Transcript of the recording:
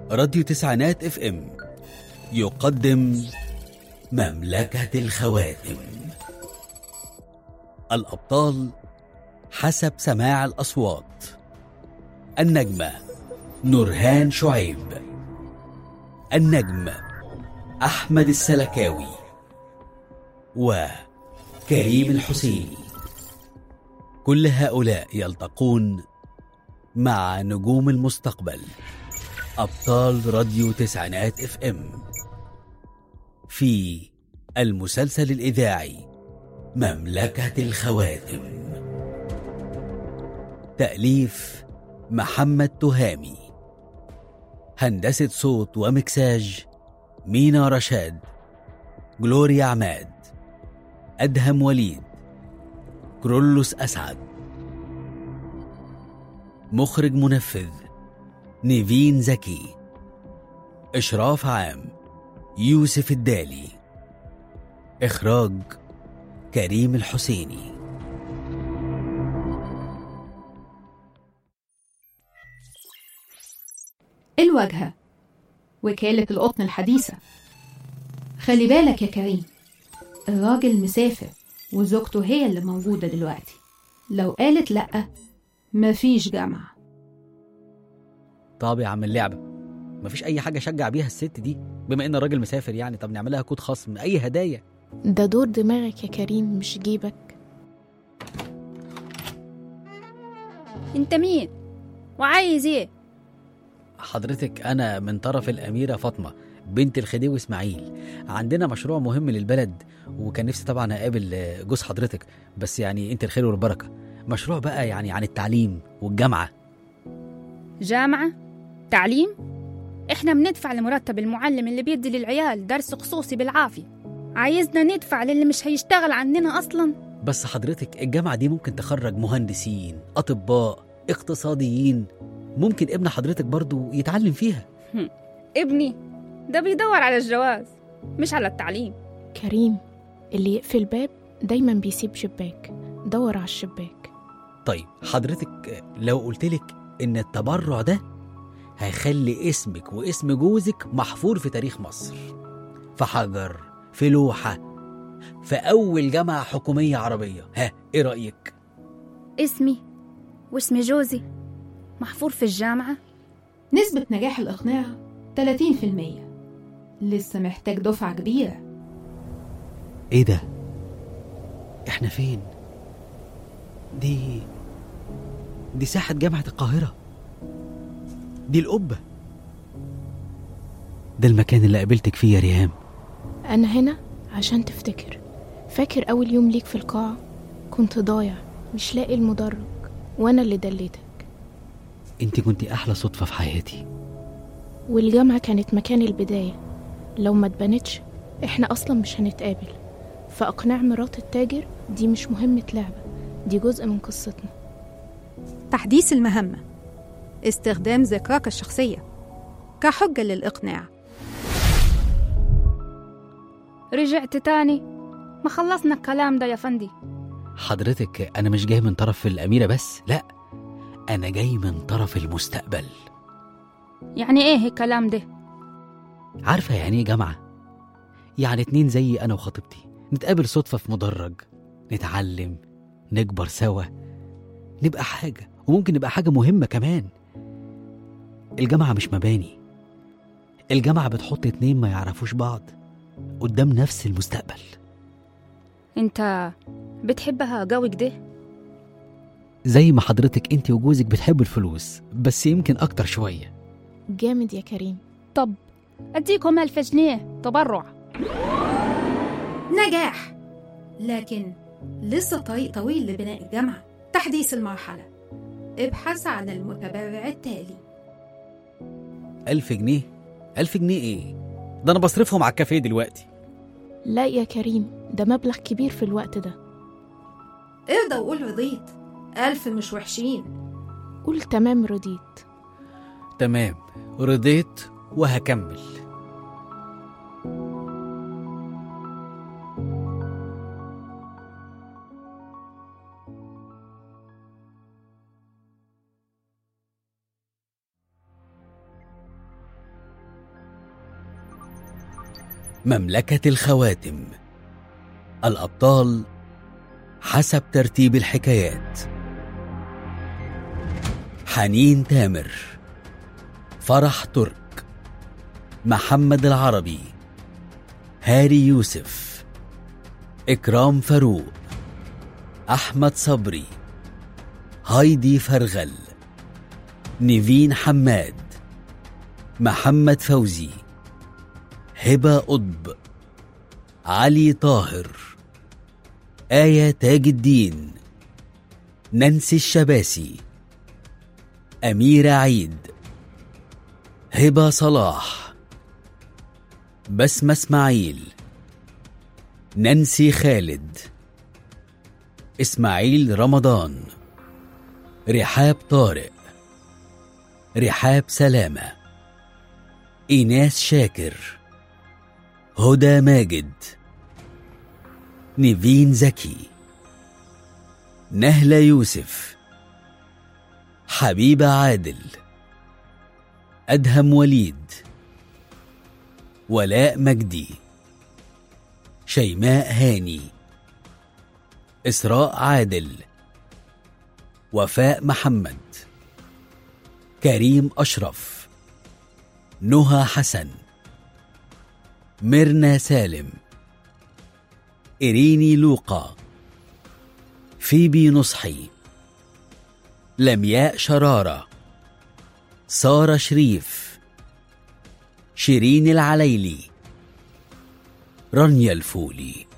راديو تسعينات اف ام يقدم مملكة الخواتم الأبطال حسب سماع الأصوات النجمة نورهان شعيب النجم أحمد السلكاوي وكريم الحسيني كل هؤلاء يلتقون مع نجوم المستقبل أبطال راديو تسعينات اف ام في المسلسل الإذاعي مملكة الخواتم تأليف محمد تهامي هندسة صوت ومكساج مينا رشاد جلوريا عماد أدهم وليد كرولوس أسعد مخرج منفذ نيفين زكي إشراف عام يوسف الدالي إخراج كريم الحسيني الواجهة وكالة القطن الحديثة خلي بالك يا كريم الراجل مسافر وزوجته هي اللي موجودة دلوقتي لو قالت لأ مفيش جامعة طب يا عم اللعبة مفيش أي حاجة أشجع بيها الست دي بما إن الراجل مسافر يعني طب نعملها كود خصم أي هدايا ده دور دماغك يا كريم مش جيبك انت مين وعايز ايه حضرتك أنا من طرف الأميرة فاطمة بنت الخديوي إسماعيل عندنا مشروع مهم للبلد وكان نفسي طبعا أقابل آه، جوز حضرتك بس يعني أنت الخير والبركة مشروع بقى يعني عن التعليم والجامعة جامعة تعليم احنا بندفع لمرتب المعلم اللي بيدي للعيال درس خصوصي بالعافية عايزنا ندفع للي مش هيشتغل عننا اصلا بس حضرتك الجامعة دي ممكن تخرج مهندسين أطباء اقتصاديين ممكن ابن حضرتك برضو يتعلم فيها ابني ده بيدور على الجواز مش على التعليم كريم اللي يقفل باب دايما بيسيب شباك دور على الشباك طيب حضرتك لو قلتلك إن التبرع ده هيخلي اسمك واسم جوزك محفور في تاريخ مصر في حجر في لوحة في أول جامعة حكومية عربية ها إيه رأيك؟ اسمي واسم جوزي محفور في الجامعة نسبة نجاح الإقناع 30% لسه محتاج دفعة كبيرة إيه ده؟ إحنا فين؟ دي دي ساحة جامعة القاهرة دي القبة ده المكان اللي قابلتك فيه يا ريهام أنا هنا عشان تفتكر فاكر أول يوم ليك في القاعة كنت ضايع مش لاقي المدرج وأنا اللي دليتك انت كنت أحلى صدفة في حياتي والجامعة كانت مكان البداية لو ما اتبنتش احنا أصلا مش هنتقابل فأقناع مرات التاجر دي مش مهمة لعبة دي جزء من قصتنا تحديث المهمة استخدام ذكراك الشخصية كحجة للإقناع رجعت تاني ما خلصنا الكلام ده يا فندي حضرتك أنا مش جاي من طرف الأميرة بس لا أنا جاي من طرف المستقبل يعني ايه الكلام ده عارفة يعني إيه جامعة؟ يعني اتنين زي أنا وخطيبتي نتقابل صدفة في مدرج نتعلم نكبر سوا نبقى حاجة وممكن نبقى حاجة مهمة كمان الجامعة مش مباني الجامعة بتحط اتنين ما يعرفوش بعض قدام نفس المستقبل انت بتحبها قوي كده زي ما حضرتك انت وجوزك بتحبوا الفلوس بس يمكن أكتر شوية جامد يا كريم طب اديكم ألف جنيه تبرع نجاح لكن لسه طريق طويل لبناء الجامعة تحديث المرحلة ابحث عن المتبرع التالي ألف جنيه ألف جنيه إيه؟ ده أنا بصرفهم على الكافيه دلوقتي لا يا كريم ده مبلغ كبير في الوقت ده ارضى وقول رضيت ألف مش وحشين قول تمام رضيت تمام رضيت وهكمل مملكة الخواتم الأبطال حسب ترتيب الحكايات حنين تامر فرح ترك محمد العربي هاري يوسف إكرام فاروق أحمد صبري هايدي فرغل نيفين حماد محمد فوزي هبة قطب علي طاهر آية تاج الدين نانسي الشباسي أميرة عيد هبة صلاح بسمة اسماعيل نانسي خالد إسماعيل رمضان رحاب طارق رحاب سلامة إيناس شاكر هدى ماجد نيفين زكي نهلة يوسف حبيبة عادل أدهم وليد ولاء مجدي شيماء هاني إسراء عادل وفاء محمد كريم أشرف نهى حسن ميرنا سالم إريني لوقا فيبي نصحي لمياء شرارة سارة شريف شيرين العليلي رانيا الفولي